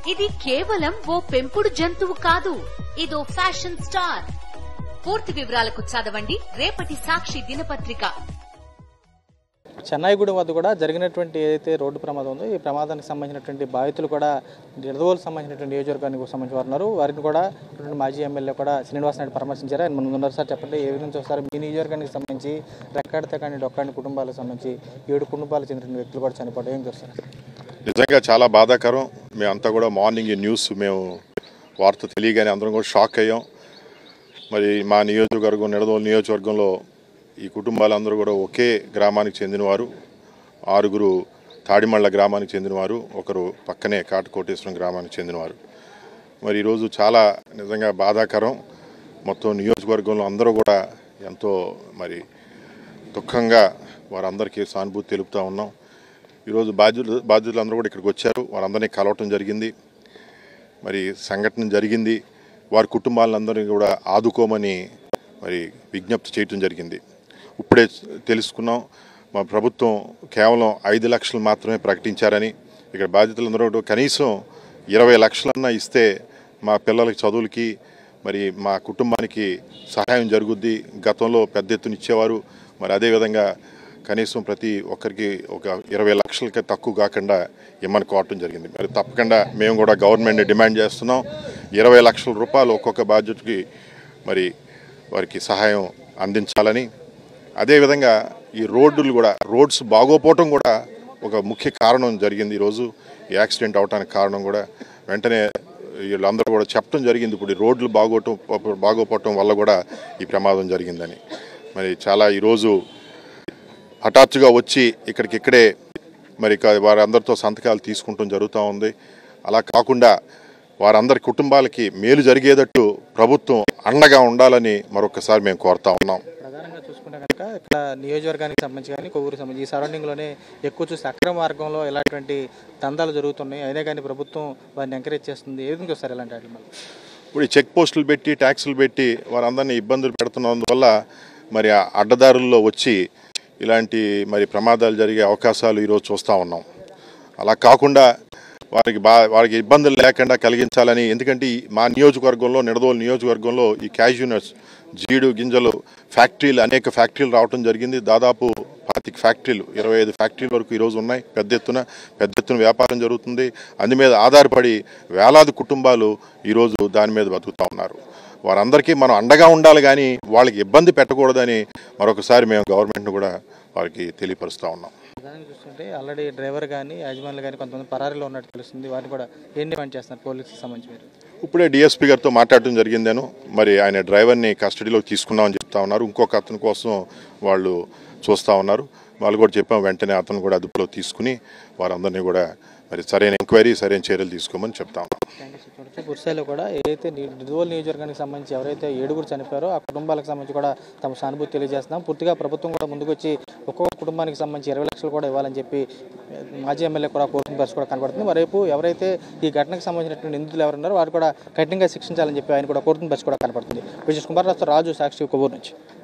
ఇది కేవలం ఓ పెంపుడు జంతువు కాదు ఇదో ఫ్యాషన్ స్టార్ పూర్తి వివరాలకు చదవండి రేపటి సాక్షి దినపత్రిక చెన్నైగూడెం వద్ద కూడా జరిగినటువంటి ఏదైతే రోడ్డు ప్రమాదం ఉందో ఈ ప్రమాదానికి సంబంధించినటువంటి బాధితులు కూడా నిడదవోలు సంబంధించినటువంటి నియోజకవర్గానికి సంబంధించిన వారు ఉన్నారు వారిని కూడా ఇటువంటి మాజీ ఎమ్మెల్యే కూడా శ్రీనివాస్ నాయుడు పరామర్శించారు ఆయన ముందు ఉన్నారు సార్ చెప్పండి ఏ విధంగా చూస్తారు మీ నియోజకవర్గానికి సంబంధించి రెక్కాడితే కానీ డొక్కాని కుటుంబాలకు సంబంధించి ఏడు కుటుంబాలకు చెందిన వ్యక్తులు కూడా చనిపోవడం ఏం చూస్తారు నిజంగా చాలా బాధాకరం మేమంతా కూడా మార్నింగ్ ఈ న్యూస్ మేము వార్త తెలియగానే అందరం కూడా షాక్ అయ్యాం మరి మా నియోజకవర్గం నిడదోలు నియోజకవర్గంలో ఈ కుటుంబాలందరూ కూడా ఒకే గ్రామానికి చెందినవారు ఆరుగురు తాడిమళ్ళ గ్రామానికి చెందినవారు ఒకరు పక్కనే కాటకోటేశ్వరం గ్రామానికి చెందినవారు మరి ఈరోజు చాలా నిజంగా బాధాకరం మొత్తం నియోజకవర్గంలో అందరూ కూడా ఎంతో మరి దుఃఖంగా వారందరికీ సానుభూతి తెలుపుతూ ఉన్నాం ఈరోజు బాధ్యులు బాధ్యులందరూ కూడా ఇక్కడికి వచ్చారు వారందరినీ కలవటం జరిగింది మరి సంఘటన జరిగింది వారి కుటుంబాలందరినీ కూడా ఆదుకోమని మరి విజ్ఞప్తి చేయటం జరిగింది ఇప్పుడే తెలుసుకున్నాం మా ప్రభుత్వం కేవలం ఐదు లక్షలు మాత్రమే ప్రకటించారని ఇక్కడ బాధ్యతలందరూ కూడా కనీసం ఇరవై లక్షలన్నా ఇస్తే మా పిల్లలకి చదువులకి మరి మా కుటుంబానికి సహాయం జరుగుద్ది గతంలో పెద్ద ఎత్తున ఇచ్చేవారు మరి అదేవిధంగా కనీసం ప్రతి ఒక్కరికి ఒక ఇరవై లక్షలకి తక్కువ కాకుండా ఇమ్మని కోరటం జరిగింది మరి తప్పకుండా మేము కూడా గవర్నమెంట్ డిమాండ్ చేస్తున్నాం ఇరవై లక్షల రూపాయలు ఒక్కొక్క బాధ్యతకి మరి వారికి సహాయం అందించాలని అదేవిధంగా ఈ రోడ్డులు కూడా రోడ్స్ బాగోపోవటం కూడా ఒక ముఖ్య కారణం జరిగింది ఈరోజు ఈ యాక్సిడెంట్ అవడానికి కారణం కూడా వెంటనే వీళ్ళందరూ కూడా చెప్పడం జరిగింది ఇప్పుడు ఈ రోడ్లు బాగోటం బాగోపోవటం వల్ల కూడా ఈ ప్రమాదం జరిగిందని మరి చాలా ఈరోజు హఠాత్తుగా వచ్చి ఇక్కడికి ఇక్కడే మరి ఇక వారందరితో సంతకాలు తీసుకుంటం జరుగుతూ ఉంది అలా కాకుండా వారందరి కుటుంబాలకి మేలు జరిగేటట్టు ప్రభుత్వం అండగా ఉండాలని మరొకసారి మేము కోరుతా ఉన్నాం ప్రధానంగా చూసుకుంటే కనుక ఇక్కడ నియోజకవర్గానికి సంబంధించి కానీ కొవ్వూరు సంబంధించి ఈ సరౌండింగ్లోనే ఎక్కువ చూసి అక్రమ మార్గంలో ఇలాంటి దందాలు జరుగుతున్నాయి అయినా కానీ ప్రభుత్వం వారిని ఎంకరేజ్ చేస్తుంది ఏ విధంగా చూస్తారు ఇలాంటి వాటి మళ్ళీ ఇప్పుడు ఈ చెక్ పోస్టులు పెట్టి ట్యాక్సులు పెట్టి వారందరినీ ఇబ్బందులు పెడుతున్నందువల్ల మరి ఆ అడ్డదారుల్లో వచ్చి ఇలాంటి మరి ప్రమాదాలు జరిగే అవకాశాలు ఈరోజు చూస్తూ ఉన్నాం అలా కాకుండా వారికి బా వారికి ఇబ్బందులు లేకుండా కలిగించాలని ఎందుకంటే ఈ మా నియోజకవర్గంలో నిడదోలు నియోజకవర్గంలో ఈ క్యాజునట్స్ జీడు గింజలు ఫ్యాక్టరీలు అనేక ఫ్యాక్టరీలు రావడం జరిగింది దాదాపు పాతిక ఫ్యాక్టరీలు ఇరవై ఐదు ఫ్యాక్టరీల వరకు ఈరోజు ఉన్నాయి పెద్ద ఎత్తున పెద్ద ఎత్తున వ్యాపారం జరుగుతుంది అందు మీద ఆధారపడి వేలాది కుటుంబాలు ఈరోజు దాని మీద బతుకుతూ ఉన్నారు వారందరికీ మనం అండగా ఉండాలి కానీ వాళ్ళకి ఇబ్బంది పెట్టకూడదని మరొకసారి మేము గవర్నమెంట్ను కూడా వారికి తెలియపరుస్తూ ఉన్నాం ప్రధానంగా చూస్తుంటే ఆల్రెడీ డ్రైవర్ కానీ యాజమాన్యులు కానీ కొంతమంది పరారీలో ఉన్నట్టు తెలుస్తుంది వారిని కూడా ఏం డిమాండ్ చేస్తున్నారు పోలీసుకి సంబంధించి మీరు ఇప్పుడే డిఎస్పీ గారితో మాట్లాడటం జరిగిందేను మరి ఆయన డ్రైవర్ని కస్టడీలోకి తీసుకున్నామని చెప్తా ఉన్నారు ఇంకొక అతని కోసం వాళ్ళు చూస్తూ ఉన్నారు వాళ్ళు కూడా చెప్పాం వెంటనే అతను కూడా అదుపులో తీసుకుని వారందరినీ కూడా మరి సరైన ఎంక్వైరీ సరైన చర్యలు తీసుకోమని చెప్తా ఉన్నాం థ్యాంక్ యూ సార్ చూడొచ్చు బుర్సాయిలో కూడా ఏదైతే నిడుదోలు నియోజకవర్గానికి సంబంధించి ఎవరైతే ఏడుగురు చనిపోయారో ఆ కుటుంబాలకు సంబంధించి కూడా తమ సానుభూతి తెలియజేస్తున్నాం పూర్తిగా ప్రభుత్వం కూడా ముందుకు వచ్చి ఒక్కొక్క కుటుంబానికి సంబంధించి ఇరవై లక్షలు కూడా ఇవ్వాలని చెప్పి మాజీ ఎమ్మెల్యే కూడా కోరుతున్న పరిస్థితి కూడా కనబడుతుంది మరేపు ఎవరైతే ఈ ఘటనకు సంబంధించినటువంటి నిందితులు ఎవరున్నారో వారు కూడా కఠినంగా శిక్షించాలని చెప్పి ఆయన కూడా కోరుతున్న పరిస్థితి కూడా కనబడుతుంది విజయ్ కుమార్ రాజు సాక్షి కొవ్వూరు నుంచి